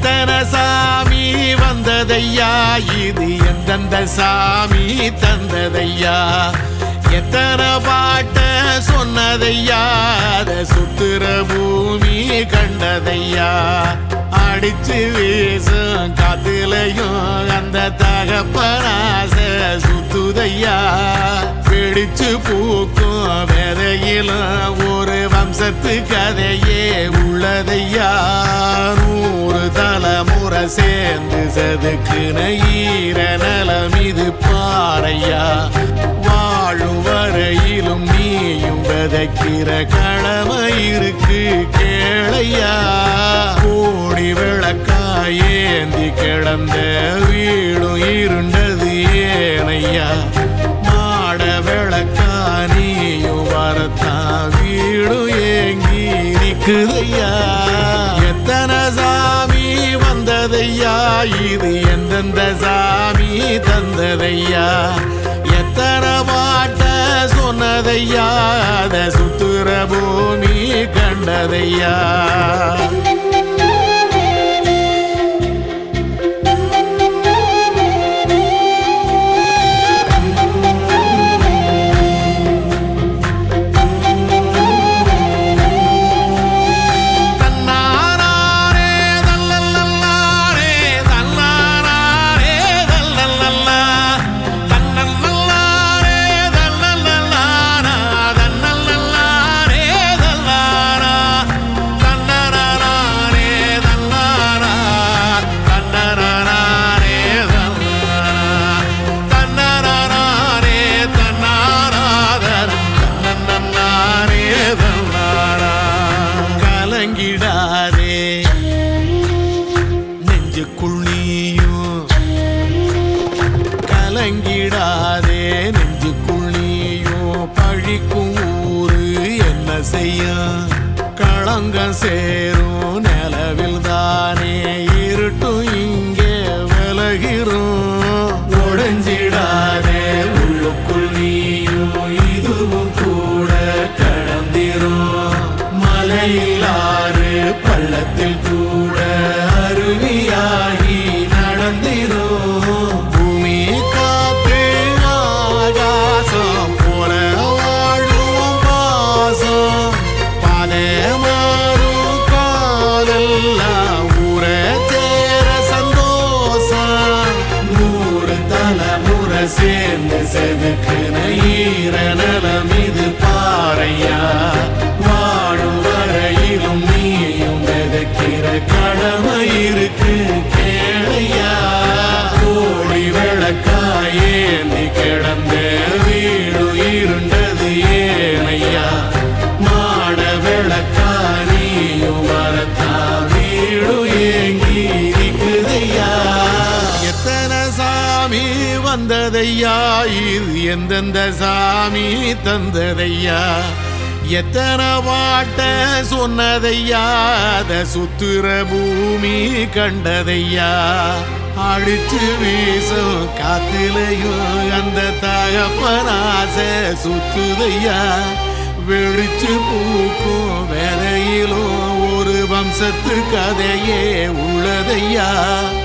எத்தனை சாமி வந்ததையா இது எந்தெந்த சாமி தந்ததையா எத்தனை பாட்ட சொன்னதையா அத சுத்துற பூமி கண்டதையா அடிச்சு வீசும் காத்துலையும் அந்த தகப்பனாச சுத்துதையா பிடிச்சு பூக்கும் விதையிலும் ஒரு வம்சத்து கதையே உள்ளதையா நூறு தலைமுறை சேர்ந்து செதுக்குன ஈர நலம் இது பாறையா வாழும் வரையிலும் நீயும் விதைக்கிற கடமை இருக்கு கேளையா கோடி விளக்காயேந்தி கிடந்த வீடும் இருண்டது ஏனையா மாட விளக்கா நீயும் வரத்தான் வீடும் ஏங்கி நிக்குதையா எத்தனை சாமி வந்ததையா இது எந்தெந்த சாமி தந்ததையா எத்தனை பாட்ட சொன்னதையா அத சுத்துற பூமி கண்டதையா தன்னாரே தல்லல்லல்லாரே தன்னாரே தல்லல்லல்லா தன்னல்லல்லாரே தல்லல்லல்லாரா தன்னல்லல்லாரே தல்லாரா தன்னராரே தல்லாரா தன்னராரே தல்லாரா தன்னராரே தன்னாராதர தன்னன்னாரே தல்லாரா கலங்கிடாதே நெஞ்சுக்குள் நீயும் கலங்கிடாதே நெஞ்சுக்குள் நீயும் பழிக்கும் ஊரு என்ன செய்ய களங்கம் சேரும் நிலவில் தானே இருட்டும் இங்கே விலகிறோம் உடைஞ்சிடாதே உள்ளுக்குள் நீயும் இதுவும் கூட கடந்திரும் மலையிலாறு பள்ளத்தில் கூட அருவியாகி நடந்திரும் பூமி காத்து ஆகாசம் போல வாழும் பாசம் பாதை மாறும் காலெல்லாம் ஊரை சேர சந்தோஷம் நூறு தலைமுறை சேர்ந்து செதுக்குன ஈர நலம் இது பாறையா வாழும் வரையிலும் நீயும் விதைக்கிற கடமை இருக்கு கேளையா கோடி விளக்காயேந்தி கிடந்த வீடு இருண்டது ஏனையா மாட விளக்கா நீயும் வரத்தா வீடு ஏங்கி இருக்குதையா எத்தனை சாமி வந்ததையா இது எந்தெந்த சாமி தந்ததையா எத்தனை பாட்ட சொன்னதையா அத சுத்துற பூமி கண்டதையா அடிச்சு வீசும் காத்திலையும் அந்த தகப்பனாச சுத்துதையா வெடிச்சு பூக்கும் வேலையிலும் ஒரு வம்சத்து கதையே உள்ளதையா